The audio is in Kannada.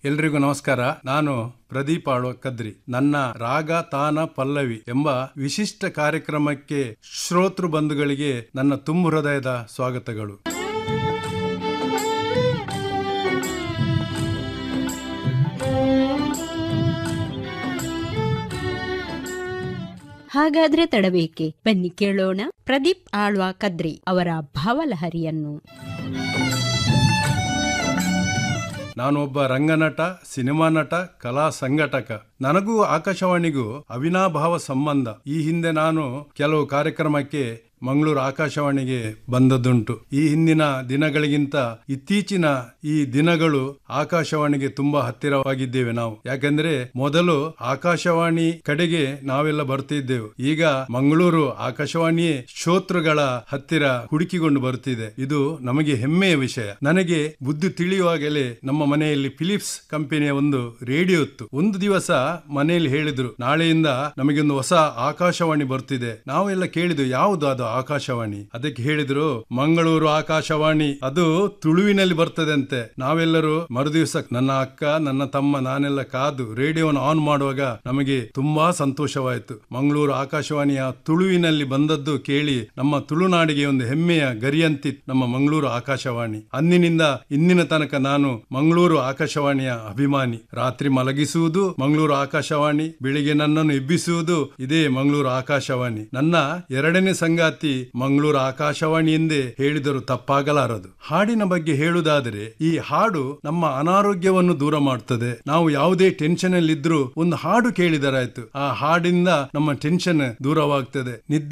ಎಲ್ರಿಗೂ ನಮಸ್ಕಾರ ನಾನು ಪ್ರದೀಪ್ ಆಳ್ವ ಕದ್ರಿ ನನ್ನ ರಾಗ ತಾನ ಪಲ್ಲವಿ ಎಂಬ ವಿಶಿಷ್ಟ ಕಾರ್ಯಕ್ರಮಕ್ಕೆ ಶ್ರೋತೃ ಬಂಧುಗಳಿಗೆ ನನ್ನ ತುಂಬು ಹೃದಯದ ಸ್ವಾಗತಗಳು ಹಾಗಾದ್ರೆ ತಡಬೇಕೆ ಬನ್ನಿ ಕೇಳೋಣ ಪ್ರದೀಪ್ ಆಳ್ವ ಕದ್ರಿ ಅವರ ಭಾವಲಹರಿಯನ್ನು ನಾನು ಒಬ್ಬ ರಂಗನಟ ಸಿನಿಮಾ ನಟ ಕಲಾ ಸಂಘಟಕ ನನಗೂ ಆಕಾಶವಾಣಿಗೂ ಅವಿನಾಭಾವ ಸಂಬಂಧ ಈ ಹಿಂದೆ ನಾನು ಕೆಲವು ಕಾರ್ಯಕ್ರಮಕ್ಕೆ ಮಂಗಳೂರು ಆಕಾಶವಾಣಿಗೆ ಬಂದದ್ದುಂಟು ಈ ಹಿಂದಿನ ದಿನಗಳಿಗಿಂತ ಇತ್ತೀಚಿನ ಈ ದಿನಗಳು ಆಕಾಶವಾಣಿಗೆ ತುಂಬಾ ಹತ್ತಿರವಾಗಿದ್ದೇವೆ ನಾವು ಯಾಕಂದ್ರೆ ಮೊದಲು ಆಕಾಶವಾಣಿ ಕಡೆಗೆ ನಾವೆಲ್ಲ ಬರ್ತಿದ್ದೆವು ಈಗ ಮಂಗಳೂರು ಆಕಾಶವಾಣಿಯೇ ಶ್ರೋತೃಗಳ ಹತ್ತಿರ ಹುಡುಕಿಕೊಂಡು ಬರ್ತಿದೆ ಇದು ನಮಗೆ ಹೆಮ್ಮೆಯ ವಿಷಯ ನನಗೆ ಬುದ್ಧಿ ತಿಳಿಯುವಾಗಲೇ ನಮ್ಮ ಮನೆಯಲ್ಲಿ ಫಿಲಿಪ್ಸ್ ಕಂಪನಿಯ ಒಂದು ರೇಡಿಯೋ ಇತ್ತು ಒಂದು ದಿವಸ ಮನೆಯಲ್ಲಿ ಹೇಳಿದ್ರು ನಾಳೆಯಿಂದ ನಮಗೊಂದು ಹೊಸ ಆಕಾಶವಾಣಿ ಬರ್ತಿದೆ ನಾವೆಲ್ಲ ಕೇಳಿದ್ವು ಯಾವುದು ಅದು ಆಕಾಶವಾಣಿ ಅದಕ್ಕೆ ಹೇಳಿದ್ರು ಮಂಗಳೂರು ಆಕಾಶವಾಣಿ ಅದು ತುಳುವಿನಲ್ಲಿ ಬರ್ತದೆ ಅಂತೆ ನಾವೆಲ್ಲರೂ ಮರುದಿವಸ ನನ್ನ ಅಕ್ಕ ನನ್ನ ತಮ್ಮ ನಾನೆಲ್ಲ ಕಾದು ರೇಡಿಯೋನ ಆನ್ ಮಾಡುವಾಗ ನಮಗೆ ತುಂಬಾ ಸಂತೋಷವಾಯಿತು ಮಂಗಳೂರು ಆಕಾಶವಾಣಿಯ ತುಳುವಿನಲ್ಲಿ ಬಂದದ್ದು ಕೇಳಿ ನಮ್ಮ ತುಳುನಾಡಿಗೆ ಒಂದು ಹೆಮ್ಮೆಯ ಗರಿಯಂತಿ ನಮ್ಮ ಮಂಗಳೂರು ಆಕಾಶವಾಣಿ ಅಂದಿನಿಂದ ಇಂದಿನ ತನಕ ನಾನು ಮಂಗಳೂರು ಆಕಾಶವಾಣಿಯ ಅಭಿಮಾನಿ ರಾತ್ರಿ ಮಲಗಿಸುವುದು ಮಂಗಳೂರು ಆಕಾಶವಾಣಿ ಬೆಳಿಗ್ಗೆ ನನ್ನನ್ನು ಎಬ್ಬಿಸುವುದು ಇದೇ ಮಂಗಳೂರು ಆಕಾಶವಾಣಿ ನನ್ನ ಎರಡನೇ ಸಂಗಾತಿ ಮಂಗಳೂರು ಆಕಾಶವಾಣಿ ಎಂದೇ ಹೇಳಿದರೂ ತಪ್ಪಾಗಲಾರದು ಹಾಡಿನ ಬಗ್ಗೆ ಹೇಳುವುದಾದರೆ ಈ ಹಾಡು ನಮ್ಮ ಅನಾರೋಗ್ಯವನ್ನು ದೂರ ಮಾಡುತ್ತದೆ ನಾವು ಯಾವುದೇ ಟೆನ್ಷನ್ ಅಲ್ಲಿ ಇದ್ರೂ ಒಂದು ಹಾಡು ಕೇಳಿದರಾಯ್ತು ಆ ಹಾಡಿಂದ ನಮ್ಮ ಟೆನ್ಷನ್ ದೂರವಾಗ್ತದೆ ನಿದ್ದೆ